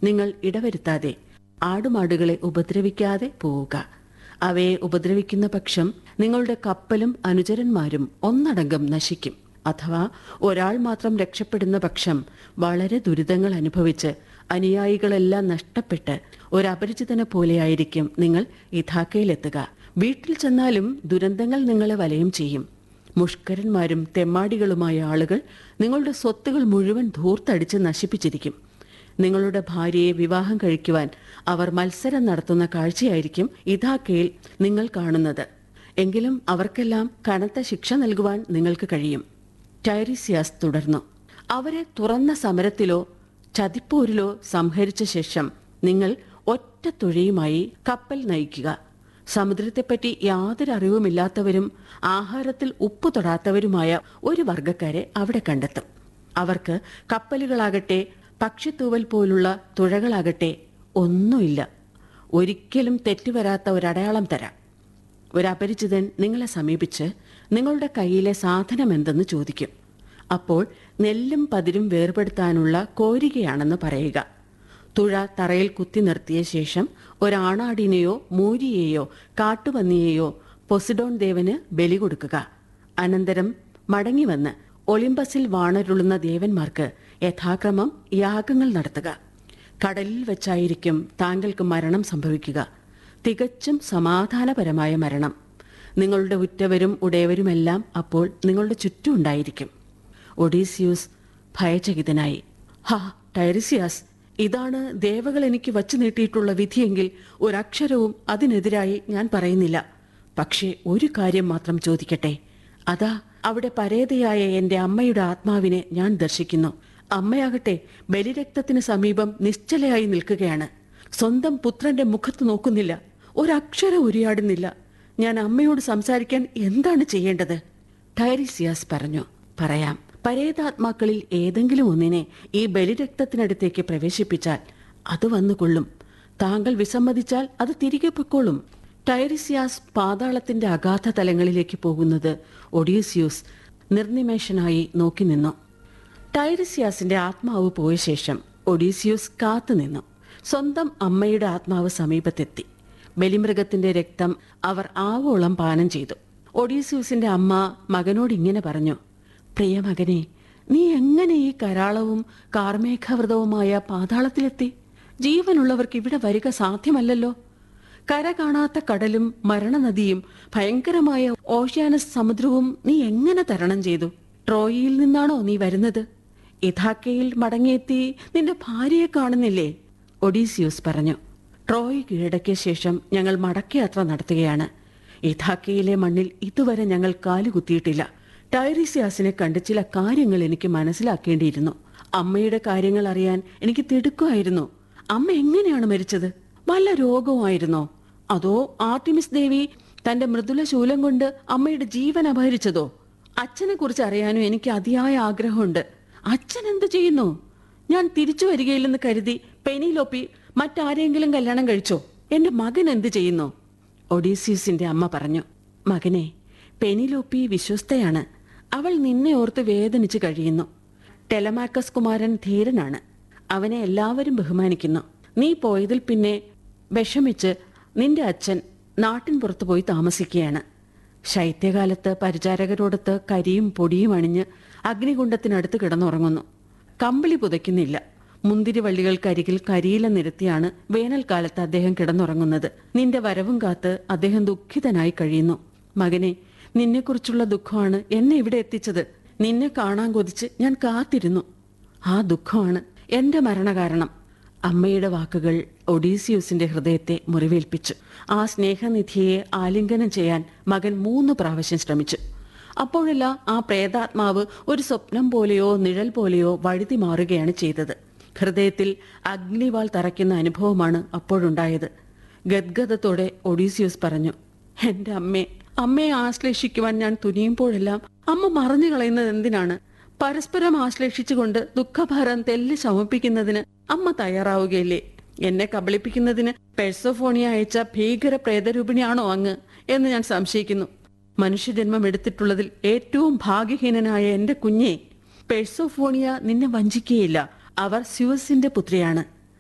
നിങ്ങൾ ഇടവരുത്താതെ ആടുമാടുകളെ ഉപദ്രവിക്കാതെ പോവുക അവയെ ഉപദ്രവിക്കുന്ന പക്ഷം നിങ്ങളുടെ കപ്പലും അനുചരന്മാരും ഒന്നടങ്കം നശിക്കും അഥവാ ഒരാൾ മാത്രം രക്ഷപ്പെടുന്ന പക്ഷം വളരെ ദുരിതങ്ങൾ അനുഭവിച്ച് അനുയായികളെല്ലാം നഷ്ടപ്പെട്ട് ഒരപരിചിതനെ പോലെയായിരിക്കും നിങ്ങൾ ഇഥാക്കയിലെത്തുക വീട്ടിൽ ചെന്നാലും ദുരന്തങ്ങൾ നിങ്ങളെ വലയം ചെയ്യും മുഷ്കരന്മാരും തെമ്മാടികളുമായ ആളുകൾ നിങ്ങളുടെ സ്വത്തുകൾ മുഴുവൻ ധൂർത്തടിച്ച് നശിപ്പിച്ചിരിക്കും നിങ്ങളുടെ ഭാര്യയെ വിവാഹം കഴിക്കുവാൻ അവർ മത്സരം നടത്തുന്ന കാഴ്ചയായിരിക്കും ഇതാക്കയിൽ നിങ്ങൾ കാണുന്നത് എങ്കിലും അവർക്കെല്ലാം കനത്ത ശിക്ഷ നൽകുവാൻ നിങ്ങൾക്ക് കഴിയും ടൈറിസിയാസ് തുടർന്നു അവരെ തുറന്ന സമരത്തിലോ ചതിപ്പോരിലോ സംഹരിച്ച ശേഷം നിങ്ങൾ ഒറ്റ തുഴയുമായി കപ്പൽ നയിക്കുക സമുദ്രത്തെപ്പറ്റി യാതൊരു അറിവുമില്ലാത്തവരും ആഹാരത്തിൽ ഉപ്പ് തൊടാത്തവരുമായ ഒരു വർഗക്കാരെ അവിടെ കണ്ടെത്തും അവർക്ക് കപ്പലുകളാകട്ടെ പക്ഷിത്തൂവൽ പോലുള്ള തുഴകളാകട്ടെ ഒന്നുമില്ല ഒരിക്കലും തെറ്റുവരാത്ത ഒരടയാളം തരാം ഒരപരിചിതൻ നിങ്ങളെ സമീപിച്ച് നിങ്ങളുടെ കയ്യിലെ സാധനം എന്തെന്ന് ചോദിക്കും അപ്പോൾ നെല്ലും പതിരും വേർപെടുത്താനുള്ള കോരികയാണെന്ന് പറയുക തുഴ തറയിൽ കുത്തി നിർത്തിയ ശേഷം ഒരാണാടിനെയോ മൂരിയെയോ കാട്ടുപന്നിയെയോ പൊസിഡോൺ ദേവന് ബലി കൊടുക്കുക അനന്തരം മടങ്ങി വന്ന് ഒളിമ്പസിൽ വാണരുളുന്ന ദേവന്മാർക്ക് യഥാക്രമം യാഗങ്ങൾ നടത്തുക കടലിൽ വെച്ചായിരിക്കും താങ്കൾക്ക് മരണം സംഭവിക്കുക തികച്ചും സമാധാനപരമായ മരണം നിങ്ങളുടെ ഉറ്റവരും ഉടയവരുമെല്ലാം അപ്പോൾ നിങ്ങളുടെ ചുറ്റും ഉണ്ടായിരിക്കും ഒഡീസിയൂസ് ഭയചകിതനായി ഹാ ടൈറിസിയാസ് ഇതാണ് ദേവകൾ എനിക്ക് വച്ചു നീട്ടിയിട്ടുള്ള വിധിയെങ്കിൽ ഒരക്ഷരവും അതിനെതിരായി ഞാൻ പറയുന്നില്ല പക്ഷേ ഒരു കാര്യം മാത്രം ചോദിക്കട്ടെ അതാ അവിടെ പരേതയായ എന്റെ അമ്മയുടെ ആത്മാവിനെ ഞാൻ ദർശിക്കുന്നു അമ്മയാകട്ടെ ബലിരക്തത്തിന് സമീപം നിശ്ചലയായി നിൽക്കുകയാണ് സ്വന്തം പുത്രന്റെ മുഖത്ത് നോക്കുന്നില്ല ഒരക്ഷരം ഉരിയാടുന്നില്ല ഞാൻ അമ്മയോട് സംസാരിക്കാൻ എന്താണ് ചെയ്യേണ്ടത് ടൈറിസിയാസ് പറഞ്ഞു പറയാം പരേതാത്മാക്കളിൽ ഏതെങ്കിലും ഒന്നിനെ ഈ ബലിരക്തത്തിനടുത്തേക്ക് പ്രവേശിപ്പിച്ചാൽ അത് വന്നുകൊള്ളും താങ്കൾ വിസമ്മതിച്ചാൽ അത് തിരികെ പൊക്കോളും ടൈറിസിയാസ് പാതാളത്തിന്റെ അഗാധ തലങ്ങളിലേക്ക് പോകുന്നത് ഒഡീസിയൂസ് നിർനിമേഷനായി നോക്കി നിന്നു ടൈറിസിയാസിന്റെ ആത്മാവ് പോയ ശേഷം ഒഡീസിയൂസ് കാത്തുനിന്നു സ്വന്തം അമ്മയുടെ ആത്മാവ് സമീപത്തെത്തി ബലിമൃഗത്തിന്റെ രക്തം അവർ ആവോളം പാനം ചെയ്തു ഒഡീസിയൂസിന്റെ അമ്മ മകനോട് ഇങ്ങനെ പറഞ്ഞു പ്രിയ മകനെ നീ എങ്ങനെ ഈ കരാളവും കാർമേഘവ്രതവുമായ പാതാളത്തിലെത്തി ജീവനുള്ളവർക്ക് ഇവിടെ വരിക സാധ്യമല്ലല്ലോ കര കാണാത്ത കടലും മരണനദിയും ഭയങ്കരമായ ഓഷ്യാനസ് സമുദ്രവും നീ എങ്ങനെ തരണം ചെയ്തു ട്രോയിയിൽ നിന്നാണോ നീ വരുന്നത് ഇഥാക്കയിൽ മടങ്ങിയെത്തി നിന്റെ ഭാര്യയെ കാണുന്നില്ലേ ഒഡീസിയൂസ് പറഞ്ഞു ട്രോയ് കീഴടക്കിയ ശേഷം ഞങ്ങൾ മടക്കയാത്ര നടത്തുകയാണ് ഇഥാക്കയിലെ മണ്ണിൽ ഇതുവരെ ഞങ്ങൾ കാലുകുത്തിയിട്ടില്ല ടൈറിസിയാസിനെ കണ്ട് ചില കാര്യങ്ങൾ എനിക്ക് മനസ്സിലാക്കേണ്ടിയിരുന്നു അമ്മയുടെ കാര്യങ്ങൾ അറിയാൻ എനിക്ക് തിടുക്കമായിരുന്നു അമ്മ എങ്ങനെയാണ് മരിച്ചത് വല്ല രോഗവുമായിരുന്നോ അതോ ആർട്ടിമിസ് ദേവി തന്റെ മൃദുല ശൂലം കൊണ്ട് അമ്മയുടെ ജീവൻ അപഹരിച്ചതോ അച്ഛനെ കുറിച്ച് അറിയാനും എനിക്ക് അതിയായ ആഗ്രഹമുണ്ട് അച്ഛൻ എന്ത് ചെയ്യുന്നു ഞാൻ തിരിച്ചു വരികയില്ലെന്ന് കരുതി പെനിലോപ്പി മറ്റാരെങ്കിലും കല്യാണം കഴിച്ചോ എന്റെ മകൻ എന്ത് ചെയ്യുന്നു ഒഡീസിയസിന്റെ അമ്മ പറഞ്ഞു മകനെ പെനിലോപ്പി വിശ്വസ്തയാണ് അവൾ നിന്നെ ഓർത്ത് വേദനിച്ച് കഴിയുന്നു ടെലമാക്കസ് കുമാരൻ ധീരനാണ് അവനെ എല്ലാവരും ബഹുമാനിക്കുന്നു നീ പോയതിൽ പിന്നെ വിഷമിച്ച് നിന്റെ അച്ഛൻ നാട്ടിൻ പുറത്തു പോയി താമസിക്കുകയാണ് ശൈത്യകാലത്ത് പരിചാരകരോടൊത്ത് കരിയും പൊടിയും അണിഞ്ഞ് അഗ്നികുണ്ഡത്തിനടുത്ത് കിടന്നുറങ്ങുന്നു കമ്പിളി പുതയ്ക്കുന്നില്ല മുന്തിരിവള്ളികൾക്കരികിൽ കരിയില നിരത്തിയാണ് വേനൽക്കാലത്ത് അദ്ദേഹം കിടന്നുറങ്ങുന്നത് നിന്റെ വരവും കാത്ത് അദ്ദേഹം ദുഃഖിതനായി കഴിയുന്നു മകനെ നിന്നെക്കുറിച്ചുള്ള ദുഃഖമാണ് എന്നെ ഇവിടെ എത്തിച്ചത് നിന്നെ കാണാൻ കൊതിച്ച് ഞാൻ കാത്തിരുന്നു ആ ദുഃഖമാണ് എന്റെ മരണകാരണം അമ്മയുടെ വാക്കുകൾ ഒഡീസിയൂസിന്റെ ഹൃദയത്തെ മുറിവേൽപ്പിച്ചു ആ സ്നേഹനിധിയെ ആലിംഗനം ചെയ്യാൻ മകൻ മൂന്ന് പ്രാവശ്യം ശ്രമിച്ചു അപ്പോഴെല്ലാം ആ പ്രേതാത്മാവ് ഒരു സ്വപ്നം പോലെയോ നിഴൽ പോലെയോ വഴുതി മാറുകയാണ് ചെയ്തത് ഹൃദയത്തിൽ അഗ്നിവാൾ തറയ്ക്കുന്ന അനുഭവമാണ് അപ്പോഴുണ്ടായത് ഗദ്ഗതത്തോടെ ഒഡീസിയൂസ് പറഞ്ഞു എന്റെ അമ്മേ അമ്മയെ ആശ്ലേഷിക്കുവാൻ ഞാൻ തുനിയുമ്പോഴെല്ലാം അമ്മ മറഞ്ഞു കളയുന്നത് എന്തിനാണ് പരസ്പരം ആശ്ലേഷിച്ചുകൊണ്ട് ദുഃഖഭാരം തെല്ല് ശമിപ്പിക്കുന്നതിന് അമ്മ തയ്യാറാവുകയില്ലേ എന്നെ കബളിപ്പിക്കുന്നതിന് പെഴ്സോഫോണിയ അയച്ച ഭീകര പ്രേതരൂപിണിയാണോ അങ്ങ് എന്ന് ഞാൻ സംശയിക്കുന്നു മനുഷ്യജന്മം എടുത്തിട്ടുള്ളതിൽ ഏറ്റവും ഭാഗ്യഹീനനായ എന്റെ കുഞ്ഞെ പെഴ്സോഫോണിയ നിന്നെ വഞ്ചിക്കുകയില്ല അവർ സ്യൂസിന്റെ പുത്രിയാണ്